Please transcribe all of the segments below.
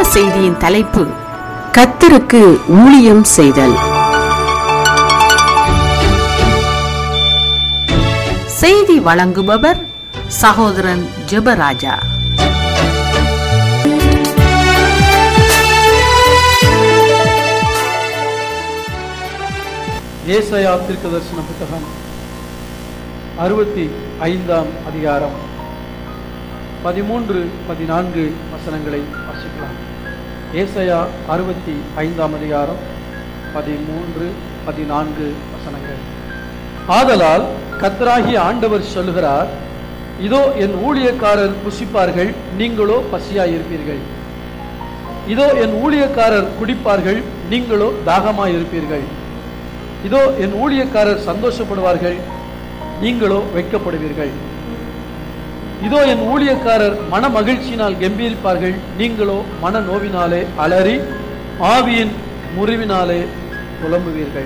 செய்தியின் தலைப்பு கத்தருக்கு ஊழியம் செய்தல் செய்தி வழங்குபவர் சகோதரன் ஜெபராஜா ஏசாயா தீர்க்க தரிசன புத்தகம் அறுபத்தி ஐந்தாம் அதிகாரம் பதிமூன்று பதினான்கு வசனங்களை வாசிக்கலாம் ஏசாயா அறுபத்தி ஐந்தாம் அதிகாரம் பதிமூன்று பதினான்கு வசனங்கள் ஆதலால் கத்தராகிய ஆண்டவர் சொல்லுகிறார் இதோ என் ஊழியக்காரர் புசிப்பார்கள் நீங்களோ பசியாயிருப்பீர்கள் இதோ என் ஊழியக்காரர் குடிப்பார்கள் நீங்களோ தாகமாயிருப்பீர்கள் இதோ என் ஊழியக்காரர் சந்தோஷப்படுவார்கள் நீங்களோ வெட்கப்படுவீர்கள் இதோ என் ஊழியக்காரர் மன மகிழ்ச்சியினால் கம்பீரிப்பார்கள் நீங்களோ மன நோவினாலே அலறி ஆவியின் முறிவினாலே புலம்புவீர்கள்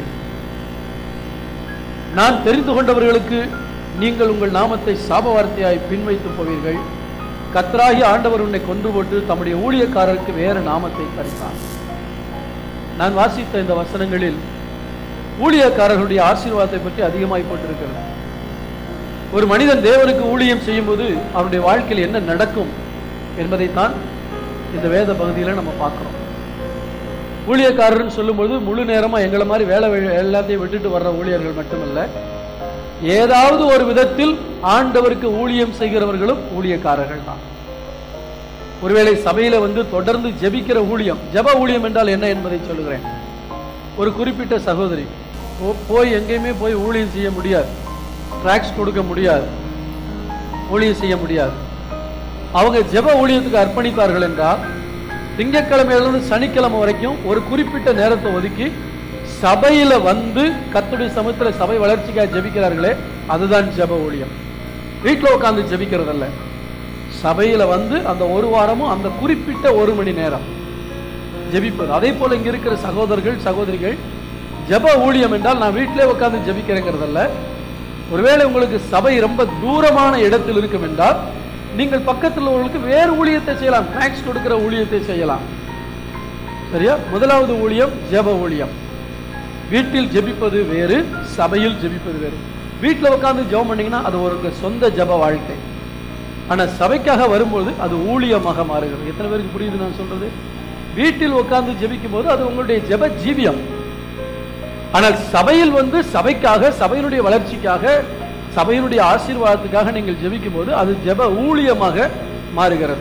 நான் தெரிந்து கொண்டவர்களுக்கு நீங்கள் உங்கள் நாமத்தை சாப வார்த்தையாய் பின்வைத்து போவீர்கள் கத்தராகி ஆண்டவர் உன்னை கொண்டு போட்டு தம்முடைய ஊழியக்காரருக்கு வேற நாமத்தை தரித்தார் நான் வாசித்த இந்த வசனங்களில் ஊழியக்காரர்களுடைய ஆசீர்வாதத்தை பற்றி அதிகமாய் போட்டிருக்கிறது ஒரு மனிதன் தேவனுக்கு ஊழியம் செய்யும்போது அவருடைய வாழ்க்கையில் என்ன நடக்கும் என்பதைத்தான் இந்த வேத பகுதியில் நம்ம பார்க்கிறோம் ஊழியக்காரர்னு சொல்லும்போது முழு நேரமா எங்களை மாதிரி வேலை வே- எல்லாத்தையும் விட்டுட்டு வர்ற ஊழியர்கள் மட்டுமல்ல ஏதாவது ஒரு விதத்தில் ஆண்டவருக்கு ஊழியம் செய்கிறவர்களும் ஊழியக்காரர்கள் தான் ஒருவேளை சபையில வந்து தொடர்ந்து ஜெபிக்கிற ஊழியம் ஜெப ஊழியம் என்றால் என்ன என்பதை சொல்லுகிறேன் ஒரு குறிப்பிட்ட சகோதரி போ- போய் எங்கேயுமே போய் ஊழியம் செய்ய முடியாது ட்ராக்ஸ் கொடுக்க முடியாது ஊழியம் செய்ய முடியாது அவங்க ஜெப ஊழியத்துக்கு அர்ப்பணித்தார்கள் என்றால் திங்கட்கிழமையிலிருந்து சனிக்கிழமை வரைக்கும் ஒரு குறிப்பிட்ட நேரத்தை ஒதுக்கி சபையில வந்து கர்த்தருடைய சமூகத்துல சபை வளர்ச்சிக்காக ஜெபிக்கிறார்களே அதுதான் ஜெப ஊழியம் வீட்டில் உட்கார்ந்து ஜெபிக்கிறதல்ல சபையில வந்து அந்த ஒரு வாரமும் அந்த குறிப்பிட்ட ஒரு மணி நேரம் ஜெபிப்பது அதே போல இங்க இருக்கிற சகோதரர்கள் சகோதரிகள் ஜெப ஊழியம் என்றால் நான் வீட்டிலே உட்கார்ந்து ஜெபிக்கிறேங்கிறதல்ல ஒருவேளை உங்களுக்கு சபை ரொம்ப தூரமான இடத்தில் இருக்கும் என்றால் நீங்கள் பக்கத்தில் உள்ளவர்களுக்கு வேறு ஊழியத்தை செய்யலாம் மேக்ஸ் கொடுக்கிற ஊழியத்தை செய்யலாம் சரியா முதலாவது ஊழியம் ஜெப ஊழியம் வீட்டில் ஜெபிப்பது வேறு சபையில் ஜெபிப்பது வேறு வீட்டில் உட்கார்ந்து ஜெபம் பண்ணீங்கன்னா அது ஒரு சொந்த ஜெப வாழ்க்கை ஆனா சபைக்காக வரும்போது அது ஊழியமாக மாறுகிறது எத்தனை பேருக்கு புரியுது நான் சொல்றது வீட்டில் உட்கார்ந்து ஜெபிக்கும் போது அது உங்களுடைய ஜெப ஜீவியம் ஆனால் சபையில் வந்து சபைக்காக சபையினுடைய வளர்ச்சிக்காக சபையினுடைய ஆசீர்வாதத்துக்காக நீங்கள் ஜெபிக்கும் போது அது ஜெப ஊழியமாக மாறுகிறது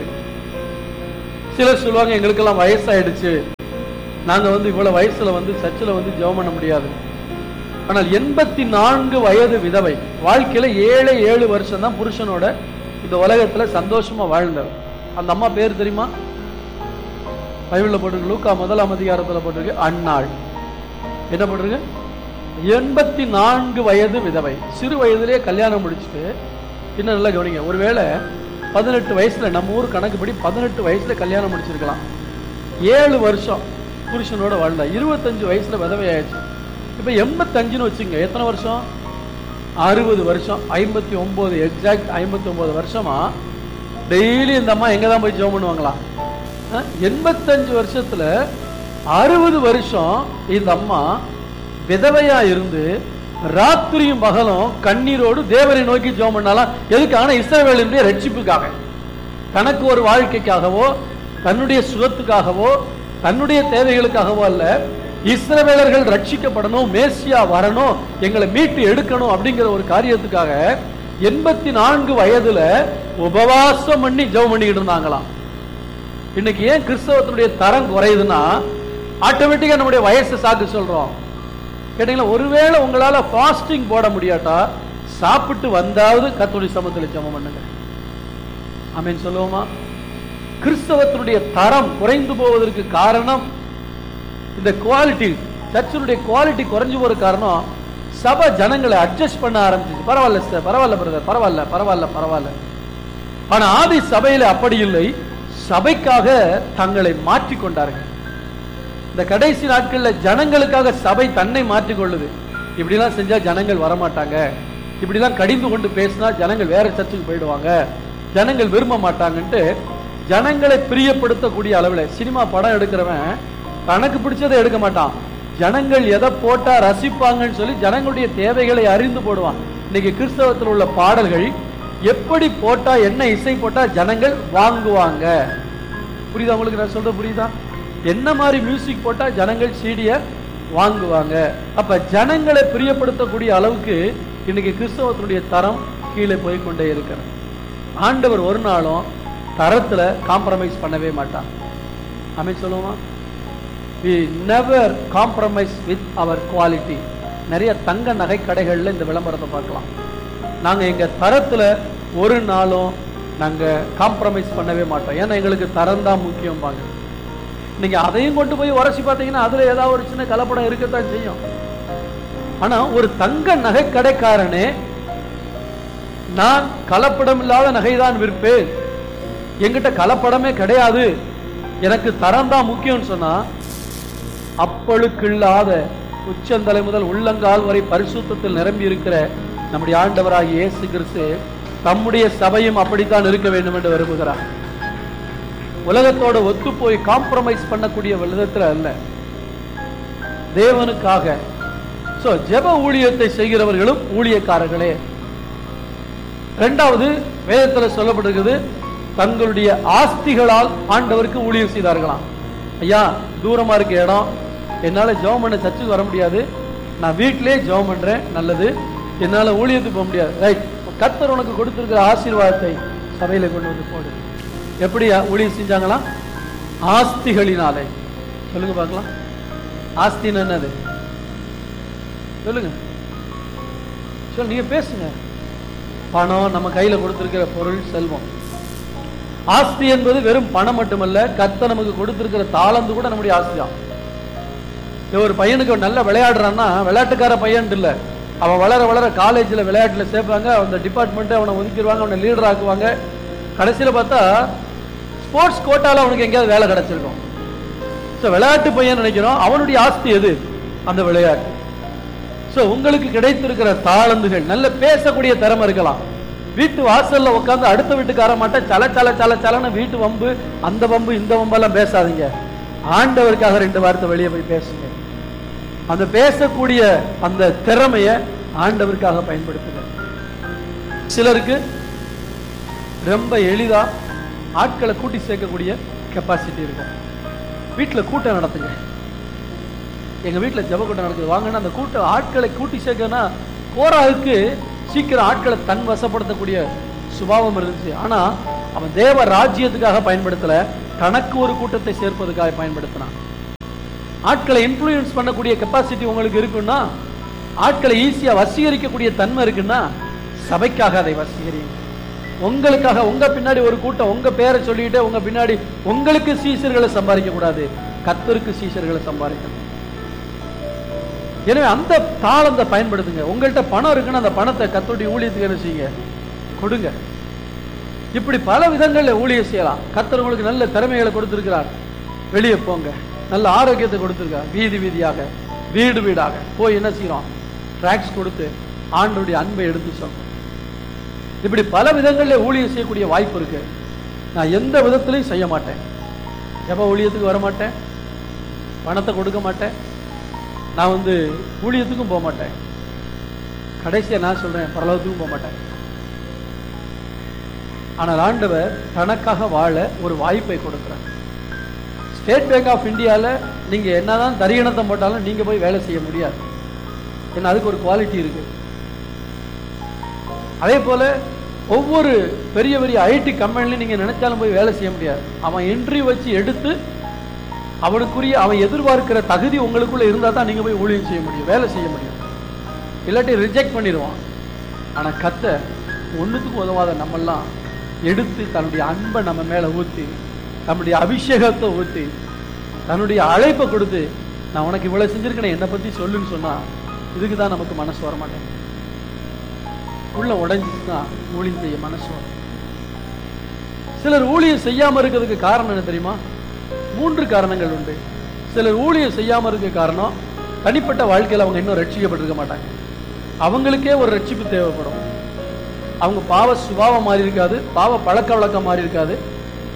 சிலர் சொல்லுவாங்க எங்களுக்கெல்லாம் வயசாயிடுச்சு நாங்க வந்து இவ்வளவு வயசுல வந்து சர்ச்சில் வந்து ஜெபம் பண்ண முடியாது ஆனால் எண்பத்தி நான்கு வயது விதவை வாழ்க்கையில ஏழு ஏழு வருஷம் தான் புருஷனோட இந்த உலகத்துல சந்தோஷமா வாழ்ந்தவர் அந்த அம்மா பேர் தெரியுமா பைபிள்ல போட்டிருக்கு லூக்கா முதலாம் அதிகாரத்துல போட்டிருக்கு அன்னாள் என்ன போட்டிருக்கு எண்பத்தி நான்கு வயது விதவை சிறு வயதிலே கல்யாணம் முடிச்சுட்டு இன்னும் நல்லா கவனிங்க ஒருவேளை பதினெட்டு வயசுல நம்ம ஊர் கணக்குப்படி பதினெட்டு வயசுல கல்யாணம் முடிச்சிருக்கலாம் ஏழு வருஷம் புருஷனோட வாழ்ந்தா இருபத்தஞ்சு வயசுல விதவை ஆயிடுச்சு இப்ப எண்பத்தஞ்சுன்னு வச்சுங்க எத்தனை வருஷம் அறுபது வருஷம் ஐம்பத்தி ஒன்பது எக்ஸாக்ட் ஐம்பத்தி ஒன்பது வருஷமா டெய்லி இந்த அம்மா எங்க தான் போய் ஜெபம் பண்ணுவாங்களாம் அஹ், எண்பத்தஞ்சு வருஷத்துல அறுபது வருஷம் இந்த அம்மா விதவையா இருந்து ராத்திரியும் பகலும் கண்ணீரோடு தேவனை நோக்கி ஜெபம் பண்ணாலாம் எதுக்கான இஸ்ரவேலினுடைய ரட்சிப்புக்காக தனக்கு ஒரு வாழ்க்கைக்காகவோ தன்னுடைய சுகத்துக்காகவோ தன்னுடைய தேவைகளுக்காகவோ அல்ல இஸ்ரவேலர்கள் ரட்சிக்கப்படணும் மேசியா வரணும் எங்களை மீட்டு எடுக்கணும் அப்படிங்கிற ஒரு காரியத்துக்காக எண்பத்தி நான்கு வயதுல உபவாசம் பண்ணி ஜெபம் பண்ணிக்கிட்டு இருந்தாங்களாம் இன்னைக்கு ஏன் கிறிஸ்தவத்தினுடைய தரம் குறையுதுன்னா ஆட்டோமேட்டிக்கா நம்முடைய வயசு சாக்கு சொல்றோம் கேட்டீங்களா ஒருவேளை உங்களால ஃபாஸ்டிங் போட முடியாட்டா சாப்பிட்டு வந்தாவது கத்தோடி சமத்துல ஜெபம் பண்ணுங்க ஆமென் சொல்லுவோமா கிறிஸ்தவத்தினுடைய தரம் குறைந்து போவதற்கு காரணம் இந்த குவாலிட்டி சர்ச்சினுடைய குவாலிட்டி குறைஞ்சு போற காரணம் சபை ஜனங்களை அட்ஜஸ்ட் பண்ண ஆரம்பிச்சிச்சு பரவாயில்ல சார் பரவாயில்ல பிரதர் பரவாயில்ல பரவாயில்ல பரவாயில்ல ஆனா ஆதி சபையில அப்படி இல்லை சபைக்காக தங்களை மாற்றிக் கொண்டார்கள் இந்த கடைசி நாட்கள்ல ஜனங்களுக்காக சபை தன்னை மாற்றிக் கொள்ளுது இப்படிலாம் செஞ்சா ஜனங்கள் வரமாட்டாங்க இப்படிலாம் கடிந்து கொண்டு பேசினா ஜனங்கள் வேற சர்ச்சுக்கு போயிடுவாங்க ஜனங்கள் விரும்ப மாட்டாங்கன்ட்டு ஜனங்களை பிரியப்படுத்தக்கூடிய அளவில் சினிமா படம் எடுக்கிறவன் தனக்கு பிடிச்சதை எடுக்க மாட்டான் ஜனங்கள் எதை போட்டா ரசிப்பாங்கன்னு சொல்லி ஜனங்களுடைய தேவைகளை அறிந்து போடுவான் இன்னைக்கு கிறிஸ்தவத்தில் உள்ள பாடல்கள் எப்படி போட்டா என்ன இசை போட்டா ஜனங்கள் வாங்குவாங்க புரியுதா உங்களுக்கு நான் சொல்றது புரியுதா என்ன மாதிரி மியூசிக் போட்டா ஜனங்கள் சீடிய வாங்குவாங்க அப்ப ஜனங்களை பிரியப்படுத்தக்கூடிய அளவுக்கு இன்னைக்கு கிறிஸ்தவத்தினுடைய தரம் கீழே போய் கொண்டே இருக்கிறது ஆண்டவர் ஒரு நாளும் தரத்துல காம்ப்ரமைஸ் பண்ணவே மாட்டார் அமை சொல்லுவோமா we never compromise with our quality நிறைய தங்க நகை கடைகள்ல இந்த விளம்பரத்தை பார்க்கலாம் நாங்க எங்க தரத்துல ஒரு நாளும் நாங்க காம்ப்ரமைஸ் பண்ணவே மாட்டோம் ஏன்னா எங்களுக்கு தரம் தான் முக்கியம் பாங்க நீங்க அதையும் கொண்டு போய் உரசி பார்த்தீங்கன்னா அதுல ஏதாவது ஒரு சின்ன கலப்படம் இருக்கத்தான் செய்யும் ஆனா ஒரு தங்க நகை கடைக்காரனே நான் கலப்படம் இல்லாத நகைதான் விற்பேன் என்கிட்ட கலப்படமே கிடையாது எனக்கு தரம் தான் முக்கியம்னு சொன்னா அப்பழுக்கில்லாத உச்சந்தலை முதல் உள்ளங்கால் வரை பரிசுத்தத்தில் நிரம்பி இருக்கிற நம்முடைய ஆண்டவராகிய இயேசு கிறிஸ்து தம்முடைய சபையும் அப்படித்தான் இருக்க வேண்டும் என்று விரும்புகிறார் உலகத்தோட ஒத்து போய் காம்ப்ரமைஸ் பண்ணக்கூடிய விதத்துல அல்ல தேவனுக்காக சோ ஜெப ஊழியத்தை செய்கிறவர்களும் ஊழியக்காரர்களே இரண்டாவது வேதத்துல சொல்லப்பட்டிருக்குது தங்களுடைய ஆஸ்திகளால் ஆண்டவருக்கு ஊழியம் செய்தார்களாம் ஐயா தூரமா இருக்க இடம் என்னால ஜெபம் பண்ண சர்ச்சுக்கு வர முடியாது நான் வீட்டிலேயே ஜெபம் பண்றேன் நல்லது என்னால ஊழியத்துக்கு போக முடியாது ரைட் கர்த்தர் உனக்கு கொடுத்திருக்கிற ஆசீர்வாதத்தை சபையில கொண்டு வந்து போடு எப்படி ஊழியம் செஞ்சாங்களாம் ஆஸ்திகளினாலே சொல்லுங்க பார்க்கலாம் ஆஸ்தின்னு என்னது சொல்லுங்க சொல்லு நீங்க பேசுங்க பணம் நம்ம கையில கொடுத்திருக்கிற பொருள் செல்வம் ஆஸ்தி என்பது வெறும் பணம் மட்டுமல்ல கத்த நமக்கு கொடுத்திருக்கிற தாளந்து கூட நம்முடைய ஆஸ்தி தான் இப்ப ஒரு பையனுக்கு அவன் நல்லா விளையாடுறான்னா விளையாட்டுக்கார பையன் இல்ல அவன் வளர வளர காலேஜ்ல விளையாட்டுல சேர்ப்பாங்க அந்த டிபார்ட்மெண்ட் அவனை ஒதுக்கிடுவாங்க அவனை லீடர் ஆக்குவாங்க கடைசியில பார்த்தா ஸ்போர்ட்ஸ் கோட்டால அவனுக்கு எங்கேயாவது வேலை கிடைச்சிருக்கும் ஸோ விளையாட்டு பையன் நினைக்கிறோம் அவனுடைய ஆஸ்தி எது அந்த விளையாட்டு ஸோ உங்களுக்கு கிடைத்திருக்கிற தாளந்துகள் நல்ல பேசக்கூடிய திறமை இருக்கலாம் வீட்டு வாசல்ல உட்காந்து அடுத்த வீட்டுக்கார மாட்ட சல சல சல சலன்னு வீட்டு வம்பு அந்த வம்பு இந்த வம்பெல்லாம் பேசாதீங்க ஆண்டவருக்காக ரெண்டு வார்த்தை வெளியே போய் பேசுங்க அந்த பேசக்கூடிய அந்த திறமைய ஆண்டவருக்காக பயன்படுத்துங்க சிலருக்கு ரொம்ப எளிதா ஆட்களை கூட்டி சேர்க்கக்கூடிய கெப்பாசிட்டி இருக்கும் வீட்டுல கூட்டம் நடத்துங்க எங்க வீட்டுல ஜெப கூட்டம் நடக்குது வாங்கன்னா அந்த கூட்டம் ஆட்களை கூட்டி சேர்க்கனா கோராவுக்கு சீக்கிரம் ஆட்களை தன் வசப்படுத்தக்கூடிய சுபாவம் இருந்துச்சு ஆனா அவன் தேவ ராஜ்யத்துக்காக பயன்படுத்தல தனக்கு ஒரு கூட்டத்தை சேர்ப்பதற்காக பயன்படுத்தினான் ஆட்களை இன்ஃப்ளூயன்ஸ் பண்ணக்கூடிய கெப்பாசிட்டி உங்களுக்கு இருக்குன்னா ஆட்களை ஈஸியா வசீகரிக்கக்கூடிய தன்மை இருக்குன்னா சபைக்காக அதை வசீகரிங்க உங்களுக்காக உங்க பின்னாடி ஒரு கூட்டம் உங்க பேரை சொல்லிட்டு உங்க பின்னாடி உங்களுக்கு சீசர்களை சம்பாதிக்க கூடாது கத்தருக்கு சீசர்களை சம்பாதிக்கணும் எனவே அந்த தாளத்தை பயன்படுத்துங்க உங்கள்கிட்ட பணம் இருக்குன்னா அந்த பணத்தை கத்தோடைய ஊழியத்துக்கு என்ன செய்யுங்க கொடுங்க இப்படி பல விதங்கள்ல ஊழியம் செய்யலாம் கத்தர் உங்களுக்கு நல்ல திறமைகளை கொடுத்திருக்கிறார் வெளியே போங்க நல்ல ஆரோக்கியத்தை கொடுத்திருக்கார் வீதி வீதியாக வீடு வீடாக போய் என்ன செய்யறோம் ட்ராக்ஸ் கொடுத்து ஆண்டோடைய அன்பை எடுத்து சொல்றோம் இப்படி பல விதங்கள்ல ஊழியம் செய்யக்கூடிய வாய்ப்பு இருக்கு நான் எந்த விதத்திலையும் செய்ய மாட்டேன் எப்ப ஊழியத்துக்கு வர மாட்டேன் பணத்தை கொடுக்க மாட்டேன் நான் வந்து ஊழியத்துக்கும் போக மாட்டேன் கடைசியா நான் சொல்றேன் பரலோகத்துக்கும் போக மாட்டேன் ஆனால் ஆண்டவர் தனக்காக வாழ ஒரு வாய்ப்பை கொடுக்கிறார் ஸ்டேட் பேங்க் ஆஃப் இந்தியாவில் நீங்க என்னதான் தரியணத்தை போட்டாலும் நீங்க போய் வேலை செய்ய முடியாது ஏன்னா அதுக்கு ஒரு குவாலிட்டி இருக்கு அதே போல ஒவ்வொரு பெரிய பெரிய ஐடி கம்பெனிலையும் நீங்க நினைச்சாலும் போய் வேலை செய்ய முடியாது அவன் என்ட்ரி வச்சு எடுத்து அவனுக்குரிய அவன் எதிர்பார்க்கிற தகுதி உங்களுக்குள்ள இருந்தா தான் நீங்க போய் ஊழியம் செய்ய முடியும் வேலை செய்ய முடியும் இல்லாட்டி ரிஜெக்ட் பண்ணிடுவான் ஆனா கத்த ஒண்ணுத்துக்கும் உதவாத நம்மெல்லாம் எடுத்து தன்னுடைய அன்பை நம்ம மேல ஊத்தி தன்னுடைய அபிஷேகத்தை ஊத்தி தன்னுடைய அழைப்பை கொடுத்து நான் உனக்கு இவ்வளவு செஞ்சிருக்கேன் என்னை பத்தி சொல்லுன்னு சொன்னா இதுக்கு தான் நமக்கு மனசு வர மாட்டேங்குது உள்ள உடைஞ்சிச்சுன்னா ஊழியம் செய்ய மனசு வரும் சிலர் ஊழியம் செய்யாம இருக்கிறதுக்கு காரணம் என்ன தெரியுமா மூன்று காரணங்கள் உண்டு சிலர் ஊழியம் செய்யாம இருக்க காரணம் தனிப்பட்ட வாழ்க்கையில அவங்க இன்னும் ரட்சிக்கப்பட்டிருக்க மாட்டாங்க அவங்களுக்கே ஒரு ரட்சிப்பு தேவைப்படும் அவங்க பாவ சுபாவம் மாறி இருக்காது பாவ பழக்க வழக்கம் மாறி இருக்காது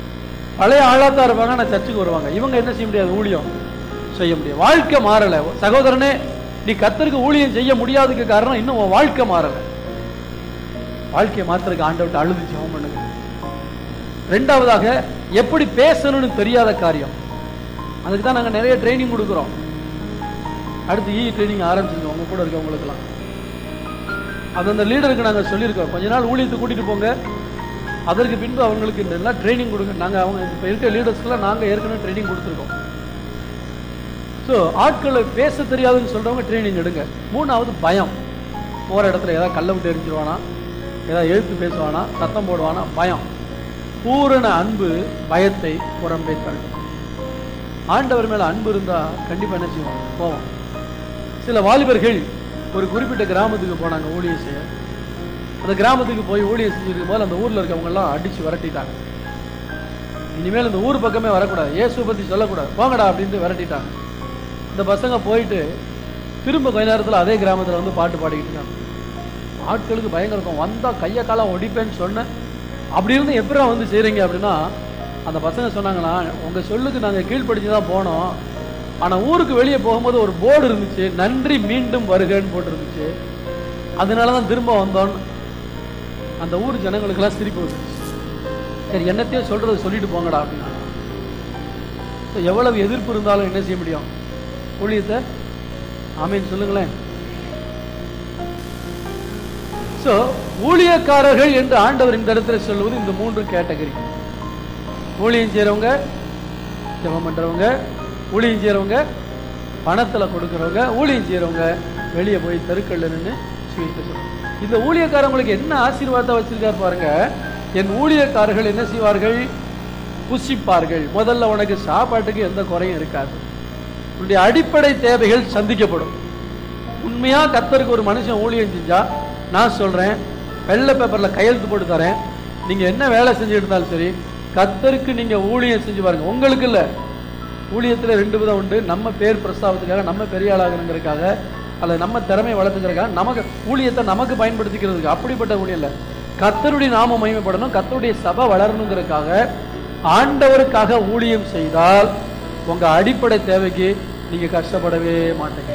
பழைய ஆளா தான் இருப்பாங்க ஆனால் சர்ச்சுக்கு வருவாங்க இவங்க என்ன செய்ய முடியாது ஊழியம் செய்ய முடியாது வாழ்க்கை மாறல சகோதரனே நீ கத்தருக்கு ஊழியம் செய்ய முடியாததுக்கு காரணம் இன்னும் உன் வாழ்க்கை மாறல வாழ்க்கையை மாத்திரக்கு ஆண்டவர்கிட்ட அழுது ஜெபம் பண்ணுங்க ரெண்டாவதாக எப்படி பேசணும்னு தெரியாத காரியம் அதுக்கு தான் நாங்கள் நிறைய ட்ரைனிங் கொடுக்குறோம் அடுத்து இ ட்ரைனிங் ஆரம்பிச்சிருக்கோம் உங்க கூட இருக்கவங்களுக்குலாம் அது அந்த லீடருக்கு நாங்கள் சொல்லியிருக்கோம் கொஞ்ச நாள் ஊழியத்துக்கு கூட்டிட்டு போங்க அதற்கு பின்பு அவங்களுக்கு இந்த எல்லாம் ட்ரைனிங் கொடுங்க நாங்கள் அவங்க இப்போ இருக்க லீடர்ஸ்க்குலாம் நாங்கள் ஏற்கனவே ட்ரைனிங் கொடுத்துருக்கோம் ஸோ ஆட்களை பேச தெரியாதுன்னு சொல்றவங்க ட்ரைனிங் எடுங்க மூணாவது பயம் போகிற இடத்துல ஏதாவது கல்லை விட்டு எரிஞ்சிருவானா ஏதாவது எழுத்து பேசுவானா சத்தம் போடுவானா பயம் பூரண அன்பு பயத்தை புறம்பே தள்ளும் ஆண்டவர் மேல அன்பு இருந்தா கண்டிப்பா என்ன செய்வோம் போவோம் சில வாலிபர்கள் ஒரு குறிப்பிட்ட கிராமத்துக்கு போனாங்க ஊழியம் செய்ய அந்த கிராமத்துக்கு போய் ஊழியம் செஞ்சிருக்கும் போது அந்த ஊர்ல இருக்கவங்க எல்லாம் அடிச்சு விரட்டிட்டாங்க இனிமேல் இந்த ஊர் பக்கமே வரக்கூடாது இயேசு பத்தி சொல்லக்கூடாது போங்கடா அப்படின்ட்டு விரட்டிட்டாங்க இந்த பசங்க போயிட்டு திரும்ப கொஞ்ச நேரத்துல அதே கிராமத்துல வந்து பாட்டு பாடிக்கிட்டு இருக்காங்க ஆட்களுக்கு பயங்கர இருக்கும் வந்தா கையை காலை ஒடிப்பேன்னு சொன்னேன் அப்படி இருந்து எப்படா வந்து செய்றீங்க அப்படின்னா அந்த பசங்க சொன்னாங்களா உங்க சொல்லுக்கு நாங்க கீழ்ப்படிச்சு தான் போனோம் ஆனா ஊருக்கு வெளியே போகும்போது ஒரு போர்டு இருந்துச்சு நன்றி மீண்டும் வருகன்னு போட்டு இருந்துச்சு அதனால தான் திரும்ப வந்தோம் அந்த ஊர் ஜனங்களுக்கெல்லாம் சிரிப்பு வந்துச்சு சரி என்னத்தையும் சொல்றது சொல்லிட்டு போங்கடா அப்படின்னா So, எவ்வளவு எதிர்ப்பு இருந்தாலும் என்ன செய்ய முடியும் ஊழியத்தை ஆமீன் சொல்லுங்களேன் சோ ஊழியக்காரர்கள் என்று ஆண்டவர் இந்த இடத்துல சொல்லுவது இந்த மூன்று கேட்டகரி ஊழியம் செய்றவங்க ஜெபம் பண்றவங்க ஊழியம் செய்றவங்க பணத்துல கொடுக்கறவங்க ஊழியம் செய்றவங்க வெளியே போய் தெருக்கல்ல நின்று சுவித்து சொல்லுவாங்க இந்த ஊழியக்காரங்களுக்கு என்ன ஆசீர்வாதத்தை வச்சிருக்காரு பாருங்க என் ஊழியக்காரர்கள் என்ன செய்வார்கள் புசிப்பார்கள் முதல்ல உனக்கு சாப்பாட்டுக்கு எந்த குறையும் இருக்காது உன்னுடைய அடிப்படை தேவைகள் சந்திக்கப்படும் உண்மையா கத்தருக்கு ஒரு மனுஷன் ஊழியம் செஞ்சா நான் சொல்றேன் வெள்ளை பேப்பர்ல கையெழுத்து போட்டு தரேன் நீங்க என்ன வேலை செஞ்சுட்டு இருந்தாலும் சரி கத்தருக்கு நீங்க ஊழியம் செஞ்சு பாருங்க உங்களுக்கு இல்ல ஊழியத்துல ரெண்டு விதம் உண்டு நம்ம பேர் பிரஸ்தாபத்துக்காக நம்ம பெரிய ஆளாகணுங்கிறதுக்காக அல்லது நம்ம திறமை வளர்த்துக்கிறதுக்காக நமக்கு ஊழியத்தை நமக்கு பயன்படுத்திக்கிறதுக்கு அப்படிப்பட்ட ஊழியம் இல்ல கத்தருடைய நாம மகிமைப்படணும் கத்தருடைய சபை வளரணுங்கிறதுக்காக ஆண்டவருக்காக ஊழியம் செய்தால் உங்க அடிப்படை தேவைக்கு நீங்க கஷ்டப்படவே மாட்டீங்க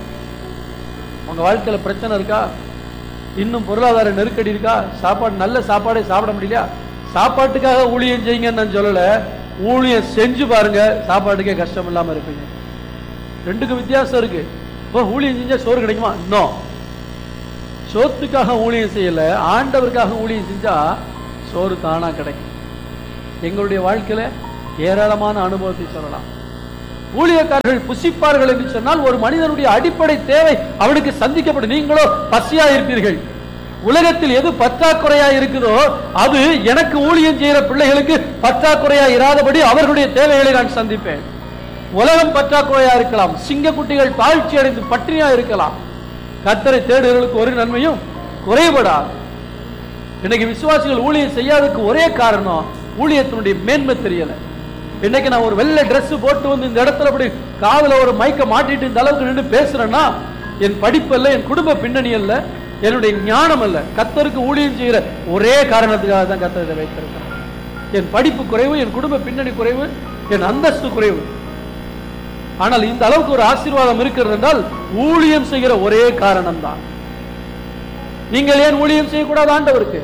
உங்க வாழ்க்கையில பிரச்சனை இருக்கா இன்னும் பொருளாதார நெருக்கடி இருக்கா சாப்பாடு நல்ல சாப்பாடே சாப்பிட முடியலையா சாப்பாட்டுக்காக ஊழியம் செய்யுங்கன்னு நான் சொல்லல ஊழியம் செஞ்சு பாருங்க சாப்பாட்டுக்கே கஷ்டம் இல்லாம இருப்பீங்க ரெண்டுக்கும் வித்தியாசம் இருக்கு இப்போ ஊழியம் செஞ்சா சோறு கிடைக்குமா இன்னும் சோத்துக்காக ஊழியம் செய்யல ஆண்டவருக்காக ஊழியம் செஞ்சா சோறு தானா கிடைக்கும் எங்களுடைய வாழ்க்கையில ஏராளமான அனுபவத்தை சொல்லலாம் ஊழியக்காரர்கள் புசிப்பார்கள் என்று சொன்னால் ஒரு மனிதனுடைய அடிப்படை தேவை அவனுக்கு சந்திக்கப்படும் நீங்களோ பசியா இருப்பீர்கள் உலகத்தில் எது பற்றாக்குறையா இருக்குதோ அது எனக்கு ஊழியம் செய்கிற பிள்ளைகளுக்கு பற்றாக்குறையா இராதபடி அவர்களுடைய தேவைகளை நான் சந்திப்பேன் உலகம் பற்றாக்குறையா இருக்கலாம் சிங்கக்குட்டிகள் தாழ்ச்சி அடைந்து பட்டினியா இருக்கலாம் கத்தரை தேடுகளுக்கு ஒரு நன்மையும் குறைபடாது இன்னைக்கு விசுவாசிகள் ஊழியம் செய்யாததுக்கு ஒரே காரணம் ஊழியத்தினுடைய மேன்மை தெரியல இன்னைக்கு நான் ஒரு வெள்ளை Dress போட்டு வந்து இந்த இடத்துல அப்படி காதுல ஒரு மைக்க மாட்டிட்டு இந்த அளவுக்கு நின்று பேசுறேன்னா என் படிப்பு அல்ல என் குடும்ப பின்னணி அல்ல என்னுடைய ஞானம் அல்ல கத்தருக்கு ஊழியம் செய்கிற ஒரே காரணத்துக்காக தான் கத்தர் இதை வைத்திருக்கிறேன் என் படிப்பு குறைவு என் குடும்ப பின்னணி குறைவு என் அந்தஸ்து குறைவு ஆனால் இந்த அளவுக்கு ஒரு ஆசீர்வாதம் இருக்கிறது என்றால் ஊழியம் செய்கிற ஒரே காரணம் தான் நீங்கள் ஏன் ஊழியம் செய்யக்கூடாது ஆண்டவருக்கு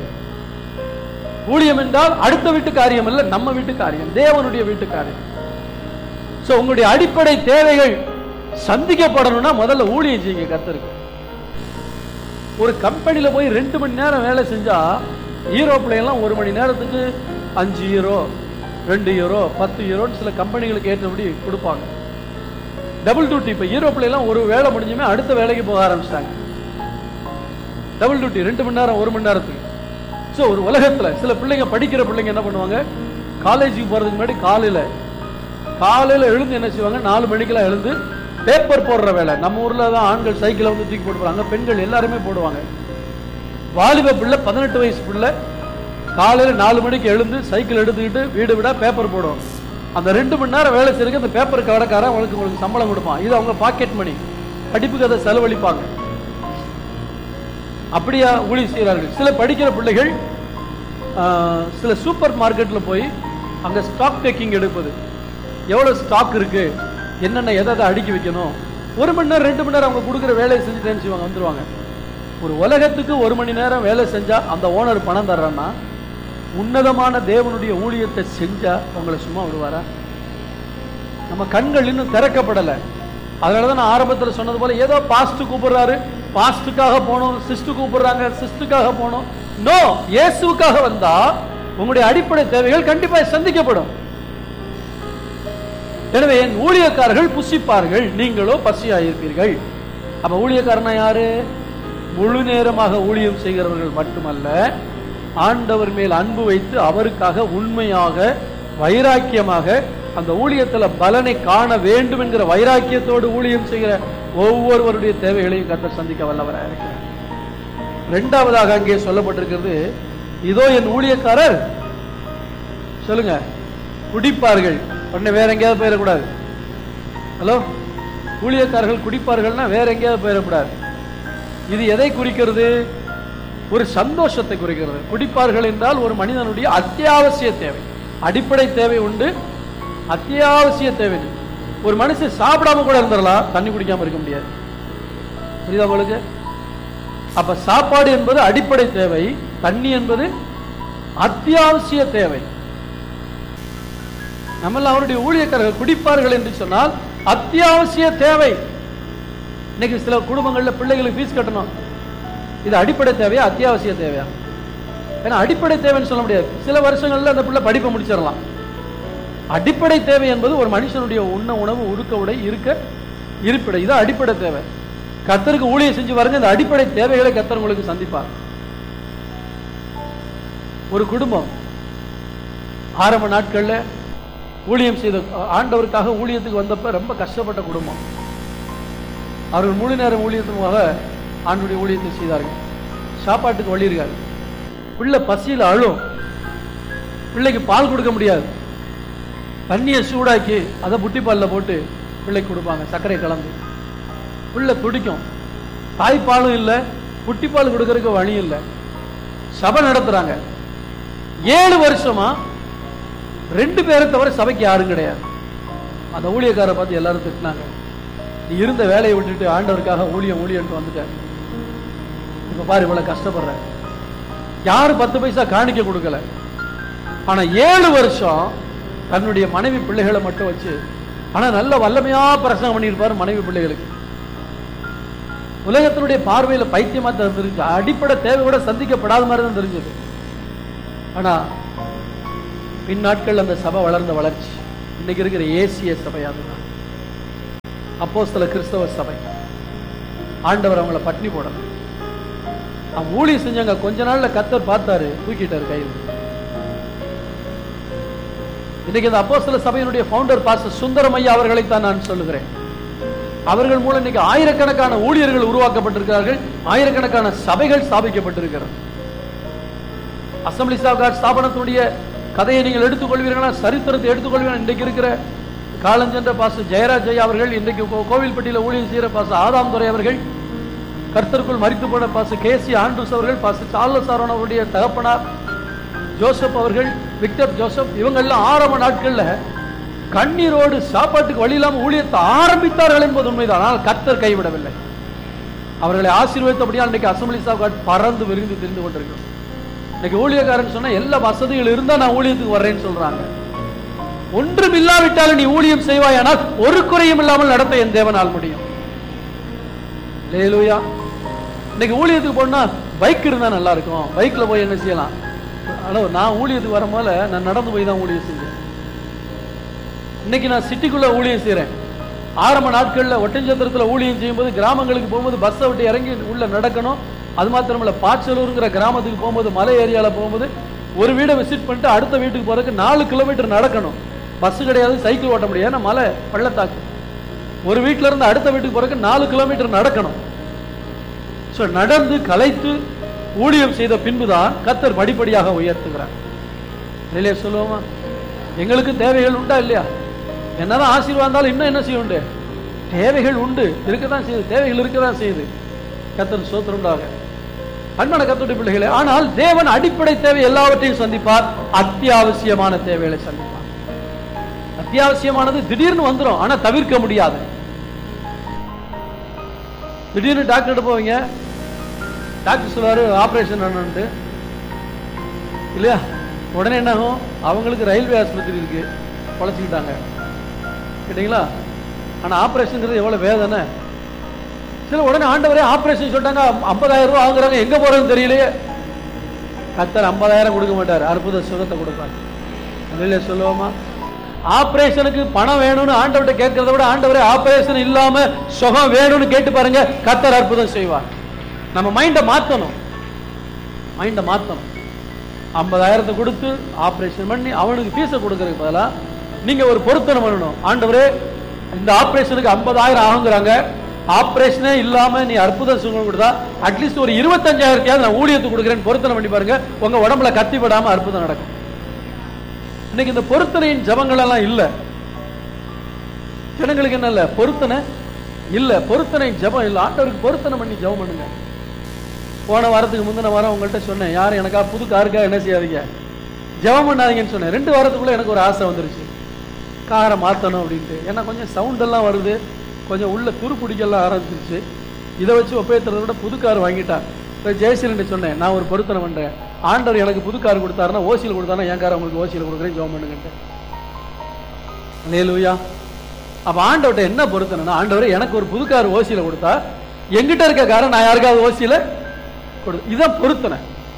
ஊழியம் என்றால் அடுத்த வீட்டு காரியம் அல்ல நம்ம வீட்டு காரியம் தேவனுடைய வீட்டு காரியம் சோ உங்களுடைய அடிப்படை தேவைகள் சந்திக்கப்படணும்னா முதல்ல ஊழியம் செய்யுங்க கத்தருக்கு ஒரு கம்பெனில போய் ரெண்டு மணி நேரம் வேலை செஞ்சா ஈரோப்ல எல்லாம் ஒரு மணி நேரத்துக்கு அஞ்சு யூரோ ரெண்டு யூரோ பத்து யூரோன்னு சில கம்பெனிகளுக்கு ஏற்றபடி கொடுப்பாங்க டபுள் டியூட்டி இப்போ யூரோப்ல எல்லாம் ஒரு வேலை முடிஞ்சுமே அடுத்த வேலைக்கு போக ஆரம்பிச்சிட்டாங்க டபுள் டியூட்டி ரெண்டு மணி நேரம் ஒரு மணி நேரத்துக்கு ஸோ ஒரு உலகத்துல சில பிள்ளைங்க படிக்கிற பிள்ளைங்க என்ன பண்ணுவாங்க காலேஜுக்கு போறதுக்கு முன்னாடி காலையில காலையில எழுந்து என்ன செய்வாங்க நாலு மணிக்கெல்லாம் எழுந்து பேப்பர் போடுற வேலை நம்ம ஊர்ல தான் ஆண்கள் சைக்கிளை வந்து தூக்கி போட்டு போறாங்க பெண்கள் எல்லாருமே போடுவாங்க வாலிப பிள்ளை பதினெட்டு வயசு பிள்ளை காலையில நாலு மணிக்கு எழுந்து சைக்கிள் எடுத்துக்கிட்டு வீடு விடா பேப்பர் போடுவோம் அந்த ரெண்டு மணி நேரம் வேலை செய்யறதுக்கு அந்த பேப்பர் கடைக்காரன் அவங்களுக்கு உங்களுக்கு சம்பளம் கொடுப்பான் இது அவங்க பாக்கெட் மணி படிப்புக்கு அதை செலவழிப்பாங்க அப்படியா ஊழி செய்கிறார்கள் சில படிக்கிற பிள்ளைகள் ஆஹ், சில சூப்பர் மார்க்கெட்டில் போய் அங்க ஸ்டாக் டேக்கிங் எடுப்பது எவ்வளவு ஸ்டாக் இருக்கு என்னென்ன எதை எதை அடுக்கி வைக்கணும் ஒரு மணி நேரம் ரெண்டு மணி நேரம் அவங்க கொடுக்குற வேலையை செஞ்சுட்டேன்னு செய்வாங்க வந்துருவாங்க ஒரு உலகத்துக்கு ஒரு மணி நேரம் வேலை செஞ்சா அந்த ஓனர் பணம் தர்றான்னா உன்னதமான தேவனுடைய ஊழியத்தை செஞ்சா உங்களை சும்மா விடுவாரா நம்ம கண்கள் இன்னும் திறக்கப்படலை அதனால தான் நான் ஆரம்பத்தில் சொன்னது போல ஏதோ பாஸ்ட் கூப்பிடுறாரு பாஸ்டுக்காக போகணும் சிஸ்டு கூப்பிடுறாங்க சிஸ்டுக்காக போகணும் நோ இயேசுவுக்காக வந்தா உங்களுடைய அடிப்படை தேவைகள் கண்டிப்பாக சந்திக்கப்படும் எனவே என் ஊழியக்காரர்கள் புசிப்பார்கள் நீங்களோ பசியாயிருப்பீர்கள் அப்ப ஊழியக்காரனா யாரு முழு நேரமாக ஊழியம் செய்கிறவர்கள் மட்டுமல்ல ஆண்டவர் மேல் அன்பு வைத்து அவருக்காக உண்மையாக வைராக்கியமாக அந்த ஊழியத்துல பலனை காண வேண்டும் என்கிற வைராக்கியத்தோடு ஊழியம் செய்கிற ஒவ்வொருவருடைய தேவைகளையும் கத்த சந்திக்க வல்லவராக இருக்கிறார் இரண்டாவதாக அங்கே சொல்லப்பட்டிருக்கிறது இதோ என் ஊழியக்காரர் சொல்லுங்க குடிப்பார்கள் உடனே வேற எங்கேயாவது போயிடக்கூடாது ஹலோ ஊழியக்காரர்கள் குடிப்பார்கள்னா வேற எங்கேயாவது போயிடக்கூடாது இது எதை குறிக்கிறது ஒரு சந்தோஷத்தை குறிக்கிறது குடிப்பார்கள் என்றால் ஒரு மனிதனுடைய அத்தியாவசிய தேவை அடிப்படை தேவை உண்டு அத்தியாவசிய தேவை ஒரு மனுஷன் சாப்பிடாம கூட இருந்துடலாம் தண்ணி குடிக்காம இருக்க முடியாது புரியுதா உங்களுக்கு அப்ப சாப்பாடு என்பது அடிப்படை தேவை தண்ணி என்பது அத்தியாவசிய தேவை நம்ம அவருடைய ஊழியக்காரர்கள் குடிப்பார்கள் என்று சொன்னால் அத்தியாவசிய தேவை இன்னைக்கு சில குடும்பங்கள்ல பிள்ளைகளுக்கு ஃபீஸ் கட்டணும் இது அடிப்படை தேவையா அத்தியாவசிய தேவையா ஏன்னா அடிப்படை தேவைன்னு சொல்ல முடியாது சில வருஷங்கள்ல அந்த பிள்ளை படிப்பை முடிச்சிடலாம் அடிப்படை தேவை என்பது ஒரு மனுஷனுடைய உண்ண உணவு உடுக்க உடை இருக்க இருப்பிட இது அடிப்படை தேவை கத்தருக்கு ஊழியம் செஞ்சு பாருங்க இந்த அடிப்படை தேவைகளை கத்தர் உங்களுக்கு சந்திப்பார் ஒரு குடும்பம் ஆரம்ப நாட்கள்ல ஊழியம் செய்த ஆண்டவருக்காக ஊழியத்துக்கு வந்தப்ப ரொம்ப கஷ்டப்பட்ட குடும்பம் அவர்கள் முழு நேர ஊழியத்துக்காக ஆண்டுடைய ஊழியத்தை செய்தார்கள் சாப்பாட்டுக்கு வழி இருக்காது பிள்ளை பசியில் அழும் பிள்ளைக்கு பால் கொடுக்க முடியாது தண்ணியை சூடாக்கி அதை புட்டி பாலில் போட்டு பிள்ளைக்கு கொடுப்பாங்க சர்க்கரை கலந்து பிள்ளை துடிக்கும் தாய்ப்பாலும் இல்லை புட்டிப்பால் கொடுக்கறதுக்கு வழி இல்லை சபை நடத்துறாங்க ஏழு வருஷமா ரெண்டு பேரை தவிர சபைக்கு யாரும் கிடையாது அந்த ஊழியக்காரை பார்த்து எல்லாரும் திட்டினாங்க நீ இருந்த வேலையை விட்டுட்டு ஆண்டவருக்காக ஊழியம் ஊழியன்ட்டு வந்துட்ட இப்ப பாரு இவ்வளவு கஷ்டப்படுற யாரும் பத்து பைசா காணிக்க கொடுக்கல ஆனா ஏழு வருஷம் தன்னுடைய மனைவி பிள்ளைகளை மட்டும் வச்சு ஆனா நல்ல வல்லமையா பிரசங்கம் பண்ணியிருப்பாரு மனைவி பிள்ளைகளுக்கு உலகத்தினுடைய பார்வையில பைத்தியமா தான் தெரிஞ்சு அடிப்படை தேவை கூட சந்திக்கப்படாத மாதிரி தான் தெரிஞ்சது ஆனா பின் நாட்கள் அந்த சபை வளர்ந்த வளர்ச்சி இன்னைக்கு இருக்கிற ஏசிய சபை அதுதான் அப்போ சில கிறிஸ்தவ சபை ஆண்டவர் அவங்கள பட்னி போடணும் அவங்க ஊழியம் செஞ்சாங்க கொஞ்ச நாள்ல கத்தர் பார்த்தாரு தூக்கிட்டாரு கையில் இன்னைக்கு இந்த அப்போஸ்தல சபையினுடைய ஃபவுண்டர் பாஸ்டர் சுந்தரம் ஐயா அவர்களை தான் நான் சொல்லுகிறேன் அவர்கள் மூலம் இன்னைக்கு ஆயிரக்கணக்கான ஊழியர்கள் உருவாக்கப்பட்டிருக்கிறார்கள் ஆயிரக்கணக்கான சபைகள் ஸ்தாபிக்கப்பட்டிருக்கிறது அசம்பிளிஸ் ஆஃப் காட் ஸ்தாபனத்தினுடைய கதையை நீங்கள் எடுத்துக்கொள்வீர்களா சரித்திரத்தை எடுத்துக்கொள்வீர்கள் இன்றைக்கு இருக்கிற காலஞ்சென்ற பாச ஜெயராஜ் ஐயா அவர்கள் இன்றைக்கு கோ- கோவில்பட்டியில ஊழியம் செய்கிற பாச ஆதாம் துரை அவர்கள் கர்த்தருக்குள் மறித்து போன பாச கேசி ஆண்ட்ரூஸ் அவர்கள் பாச சார்லஸ் சாரோன் அவருடைய தகப்பனார் ஜோசப் அவர்கள் விக்டர் ஜோசப் இவங்க எல்லாம் ஆரம்ப நாட்கள்ல கண்ணீரோடு சாப்பாட்டுக்கு வழி இல்லாம ஊழியத்தை ஆரம்பித்தார்கள் என்பது உண்மைதான் ஆனால் கர்த்தர் கைவிடவில்லை அவர்களை ஆசீர்வதித்தபடியால் இன்னைக்கு அசம்பிளிஸ் ஆஃப் காட் பறந்து விரிந்து தெரிந்து கொண்டிருக்கிறோம் இன்னைக்கு ஊழியக்காரன் சொன்னா எல்லா வசதிகள் இருந்தா நான் ஊழியத்துக்கு வர்றேன்னு சொல்றாங்க ஒன்றும் இல்லாவிட்டாலும் நீ ஊழியம் செய்வாயானால் ஒரு குறையும் இல்லாமல் நடத்த என் தேவனால் முடியும் லேலூயா இன்னைக்கு ஊழியத்துக்கு போனா பைக் இருந்தா நல்லா இருக்கும் பைக்ல போய் என்ன செய்யலாம் ஹலோ நான் ஊழியத்துக்கு வரும்போது நான் நடந்து போய் தான் ஊழியம் செஞ்சேன் இன்னைக்கு நான் சிட்டிக்குள்ள ஊழியம் செய்றேன் ஆரம்ப நாட்கள்ல ஒட்டஞ்சத்திரத்துல ஊழியம் செய்யும்போது கிராமங்களுக்கு போகும்போது பஸ்ஸை விட்டு இறங்கி உள்ள நடக்கணும் அது மாத்திரமல்ல பாச்சலூருங்கிற கிராமத்துக்கு போகும்போது மலை ஏரியால போகும்போது ஒரு வீடை விசிட் பண்ணிட்டு அடுத்த வீட்டுக்கு போறதுக்கு நாலு கிலோமீட்டர் நடக்கணும் பஸ் கிடையாது சைக்கிள் ஓட்ட முடியாது ஏன்னா மலை பள்ளத்தாக்கு ஒரு வீட்ல இருந்து அடுத்த வீட்டுக்கு போறதுக்கு நாலு கிலோமீட்டர் நடக்கணும் ஸோ நடந்து கலைத்து ஊழியம் செய்த பின்புதான் கத்தர் படிப்படியாக உயர்த்துகிறார் இல்லையா சொல்லுவோமா எங்களுக்கு தேவைகள் உண்டா இல்லையா என்னதான் ஆசீர்வாதம் இருந்தாலும் இன்னும் என்ன செய்ய உண்டு தேவைகள் உண்டு இருக்கதான் செய்யுது தேவைகள் இருக்கதான் செய்யுது கத்தர் சோத்திரண்டாக அன்பான கத்துடைய பிள்ளைகளே ஆனால் தேவன் அடிப்படை தேவை எல்லாவற்றையும் சந்திப்பார் அத்தியாவசியமான தேவைகளை சந்திப்பார் அத்தியாவசியமானது திடீர்னு வந்துடும் ஆனா தவிர்க்க முடியாது திடீர்னு டாக்டர் போவீங்க டாக்டர் சொல்லுவாரு ஆபரேஷன் பண்ணணுன்ட்டு இல்லையா உடனே என்ன ஆகும் அவங்களுக்கு ரயில்வே ஆஸ்பத்திரி இருக்கு பொழைச்சிக்கிட்டாங்க கேட்டீங்களா ஆனா ஆபரேஷன்ங்கிறது எவ்வளவு வேதனை சில உடனே ஆண்டவரே ஆபரேஷன் சொல்லிட்டாங்க ஐம்பதாயிரம் ரூபாய் வாங்குறாங்க எங்க போறதுன்னு தெரியலையே கத்தர் ஐம்பதாயிரம் கொடுக்க மாட்டார் அற்புத சுகத்தை கொடுப்பார் இல்லையா சொல்லுவோமா ஆபரேஷனுக்கு பணம் வேணும்னு ஆண்டவர்கிட்ட கேட்கறத விட ஆண்டவரே ஆபரேஷன் இல்லாம சுகம் வேணும்னு கேட்டு பாருங்க கத்தர் அற்புதம் செய்வார் நம்ம மைண்டை மாத்தணும் மைண்டை மாத்தணும் ஐம்பதாயிரத்தை கொடுத்து ஆபரேஷன் பண்ணி அவனுக்கு ஃபீஸை கொடுக்கறதுக்கு பதிலா நீங்க ஒரு பொருத்தனை பண்ணணும் ஆண்டவரே இந்த ஆபரேஷனுக்கு ஐம்பதாயிரம் ஆகுங்கிறாங்க ஆபரேஷனே இல்லாம நீ அற்புத சுகம் கொடுத்தா அட்லீஸ்ட் ஒரு இருபத்தஞ்சாயிரத்தையாவது நான் ஊழியத்துக்கு கொடுக்குறேன்னு பொருத்தனை பண்ணி பாருங்க உங்க உடம்புல கத்தி விடாம அற்புதம் நடக்கும் இன்னைக்கு இந்த பொருத்தனையின் ஜபங்கள் எல்லாம் இல்ல ஜனங்களுக்கு என்ன இல்ல பொருத்தனை இல்ல பொருத்தனை ஜபம் இல்ல ஆண்டவருக்கு பொருத்தனை பண்ணி ஜபம் பண்ணுங்க போன வாரத்துக்கு முந்தின வாரம் உங்கள்கிட்ட சொன்னேன் யாரும் எனக்கா புது காருக்கா என்ன செய்யாதீங்க ஜெபம் பண்ணாதீங்கன்னு சொன்னேன் ரெண்டு வாரத்துக்குள்ள எனக்கு ஒரு ஆசை வந்துருச்சு காரை மாற்றணும் அப்படின்ட்டு ஏன்னா கொஞ்சம் சவுண்ட் எல்லாம் வருது கொஞ்சம் உள்ள துரு பிடிக்கலாம் ஆரம்பிச்சிருச்சு இதை வச்சு ஒப்பேத்துறதை விட புது கார் வாங்கிட்டான் இப்போ ஜெயசீலன் சொன்னேன் நான் ஒரு பொருத்தனை பண்றேன் ஆண்டவர் எனக்கு புது கார் கொடுத்தாருன்னா ஓசியில் கொடுத்தாருன்னா என் காரை உங்களுக்கு ஓசியில் கொடுக்குறேன் ஜெபம் பண்ணுங்கன்ட்டு லேலுயா அப்ப ஆண்டவர்கிட்ட என்ன பொருத்தனைன்னா ஆண்டவர் எனக்கு ஒரு புது கார் ஓசியில கொடுத்தா எங்கிட்ட இருக்க காரை நான் யாருக்காவது ஓசியில கொடு இதான் பொருத்தனை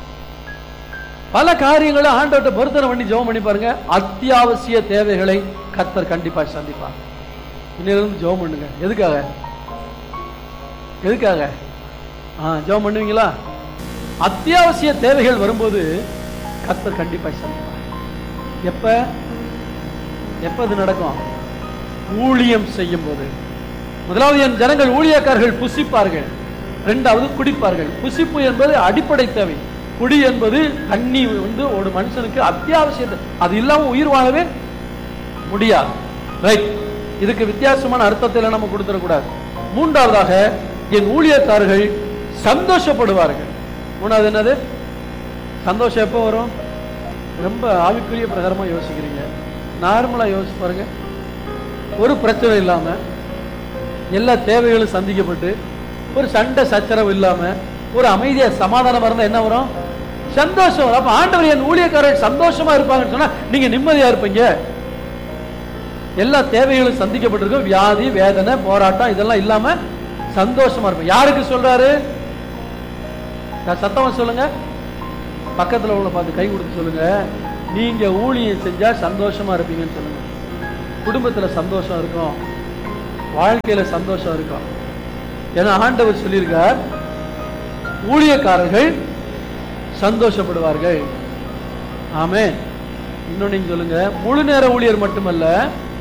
பல காரியங்களை ஆண்டவர்கிட்ட பொருத்தனை பண்ணி ஜெபம் பண்ணி பாருங்க அத்தியாவசிய தேவைகளை கத்தர் கண்டிப்பா சந்திப்பார் இன்னிலிருந்து ஜெபம் பண்ணுங்க எதுக்காக எதுக்காக ஆ ஜெபம் பண்ணுவீங்களா அத்தியாவசிய தேவைகள் வரும்போது கத்தர் கண்டிப்பா சந்திப்பார் எப்ப எப்ப இது நடக்கும் ஊழியம் செய்யும் போது முதலாவது என் ஜனங்கள் ஊழியக்காரர்கள் புசிப்பார்கள் இரண்டாவது குடிப்பார்கள் புசிப்பு என்பது அடிப்படை தேவை குடி என்பது தண்ணி வந்து ஒரு மனுஷனுக்கு அத்தியாவசிய தே- அது இல்லாம உயிர் வாழவே முடியாது ரைட் இதுக்கு வித்தியாசமான அர்த்தத்தில் நம்ம கொடுத்துடக்கூடாது மூன்றாவதாக என் ஊழியக்காரர்கள் சந்தோஷப்படுவார்கள் மூணாவது என்னது சந்தோஷம் எப்போ வரும் ரொம்ப ஆவிக்குரிய பிரகாரமா யோசிக்கிறீங்க நார்மலா யோசிச்சு பாருங்க ஒரு பிரச்சனை இல்லாம எல்லா தேவைகளும் சந்திக்கப்பட்டு ஒரு சண்டை சச்சரவு இல்லாம ஒரு அமைதியா சமாதானமா இருந்தா என்ன வரும் சந்தோஷம் வரும். அப்ப ஆண்டவர் என் ஊழியக்காரர்கள் சந்தோஷமா இருப்பாங்கன்னு சொன்னா நீங்க நிம்மதியா இருப்பீங்க எல்லா தேவைகளும் சந்திக்கப்பட்டிருக்கும் வியாதி வேதனை போராட்டம் இதெல்லாம் இல்லாம சந்தோஷமா இருப்போம் யாருக்கு சொல்றாரு நான் சத்தமா சொல்லுங்க பக்கத்துல உள்ள பார்த்து கை கொடுத்து சொல்லுங்க நீங்க ஊழியம் செஞ்சா சந்தோஷமா இருப்பீங்கன்னு சொல்லுங்க குடும்பத்துல சந்தோஷம் இருக்கும் வாழ்க்கையில சந்தோஷம் இருக்கும் ஏன்னா ஆண்டவர் சொல்லியிருக்கார் ஊழியக்காரர்கள் சந்தோஷப்படுவார்கள் ஆமே இன்னும் நீங்க சொல்லுங்க முழு நேர ஊழியர் மட்டுமல்ல